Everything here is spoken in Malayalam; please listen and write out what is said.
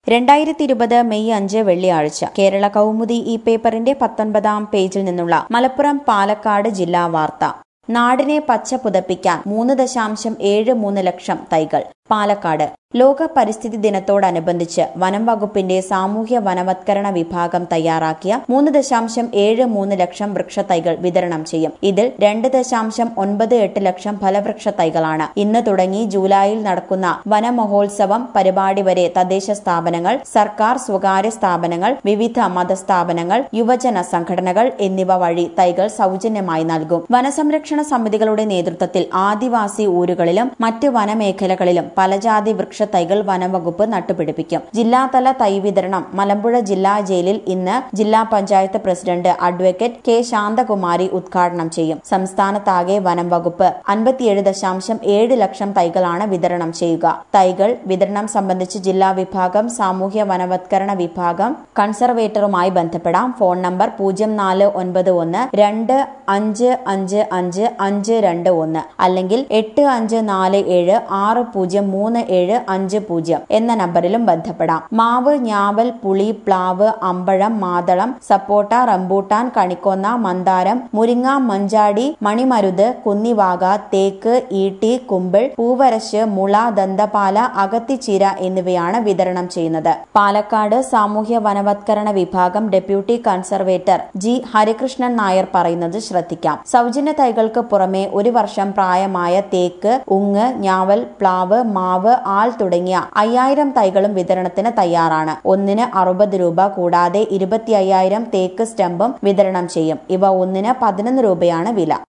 രണ്ടായിരത്തി ഇരുപത് മെയ് അഞ്ച് വെള്ളിയാഴ്ച കേരള കൗമുദി ഈ പേപ്പറിന്റെ പത്തൊൻപതാം പേജിൽ നിന്നുള്ള മലപ്പുറം പാലക്കാട് ജില്ലാ വാർത്ത നാടിനെ പച്ച പുതപ്പിക്കാൻ മൂന്ന് ദശാംശം ഏഴ് മൂന്ന് ലക്ഷം തൈകൾ പാലക്കാട് ലോക പരിസ്ഥിതി ദിനത്തോടനുബന്ധിച്ച് വനം വകുപ്പിന്റെ സാമൂഹ്യ വനവത്കരണ വിഭാഗം തയ്യാറാക്കിയ മൂന്ന് ദശാംശം ഏഴ് മൂന്ന് ലക്ഷം വൃക്ഷത്തൈകൾ വിതരണം ചെയ്യും ഇതിൽ രണ്ട് ദശാംശം ഒൻപത് എട്ട് ലക്ഷം ഫലവൃക്ഷ തൈകളാണ് ഇന്ന് തുടങ്ങി ജൂലൈയിൽ നടക്കുന്ന വനമഹോത്സവം പരിപാടി വരെ തദ്ദേശ സ്ഥാപനങ്ങൾ സർക്കാർ സ്വകാര്യ സ്ഥാപനങ്ങൾ വിവിധ മതസ്ഥാപനങ്ങൾ യുവജന സംഘടനകൾ എന്നിവ വഴി തൈകൾ സൗജന്യമായി നൽകും വനസംരക്ഷണ സമിതികളുടെ നേതൃത്വത്തിൽ ആദിവാസി ഊരുകളിലും മറ്റ് വനമേഖലകളിലും പലജാതി വൃക്ഷത്തൈകൾ വനംവകുപ്പ് നട്ടുപിടിപ്പിക്കും ജില്ലാതല തൈ വിതരണം മലമ്പുഴ ജില്ലാ ജയിലിൽ ഇന്ന് ജില്ലാ panchayat president advocate K Santhakumari ഉദ്ഘാടനം ചെയ്യും സംസ്ഥാനത്താകെ വനം വകുപ്പ് അൻപത്തിയേഴ് ദശാംശം ഏഴ് ലക്ഷം തൈകളാണ് വിതരണം ചെയ്യുക തൈകൾ വിതരണം സംബന്ധിച്ച് ജില്ലാ വിഭാഗം സാമൂഹ്യ വനവത്കരണ വിഭാഗം കൺസർവേറ്ററുമായി ബന്ധപ്പെടാം ഫോൺ നമ്പർ പൂജ്യം നാല് ഒൻപത് ഒന്ന് രണ്ട് അഞ്ച് അഞ്ച് അഞ്ച് അഞ്ച് രണ്ട് ഒന്ന് അല്ലെങ്കിൽ എട്ട് അഞ്ച് നാല് ഏഴ് ആറ് പൂജ്യം മൂന്ന് ഏഴ് അഞ്ച് പൂജ്യം എന്ന നമ്പറിലും ബന്ധപ്പെടാം മാവ് ഞാവൽ പുളി പ്ലാവ് അമ്പഴം മാതളം സപ്പോട്ട റംബൂട്ടാൻ കണിക്കൊന്ന മന്ദാരം മുരിങ്ങ മഞ്ചാടി മണിമരുത് കുന്നിവാക തേക്ക് ഈട്ടി കുമ്പിൾ പൂവരശ് മുള ദന്തപാല അകത്തിച്ചീര എന്നിവയാണ് വിതരണം ചെയ്യുന്നത് പാലക്കാട് സാമൂഹ്യ വനവത്കരണ വിഭാഗം deputy conservator G Harikrishnan Nair പറയുന്നത് ശ്രദ്ധിക്കാം സൗജന്യ തൈകൾക്ക് പുറമെ ഒരു വർഷം പ്രായമായ തേക്ക് ഉങ്ങ് ഞാവൽ പ്ലാവ് മാവ് ആൾ തുടങ്ങിയ അയ്യായിരം തൈകളും വിതരണത്തിന് തയ്യാറാണ് ഒന്നിന് അറുപത് രൂപ കൂടാതെ ഇരുപത്തി അയ്യായിരം തേക്ക് സ്റ്റമ്പും വിതരണം ചെയ്യും ഇവ ഒന്നിന് പതിനൊന്ന് രൂപയാണ് വില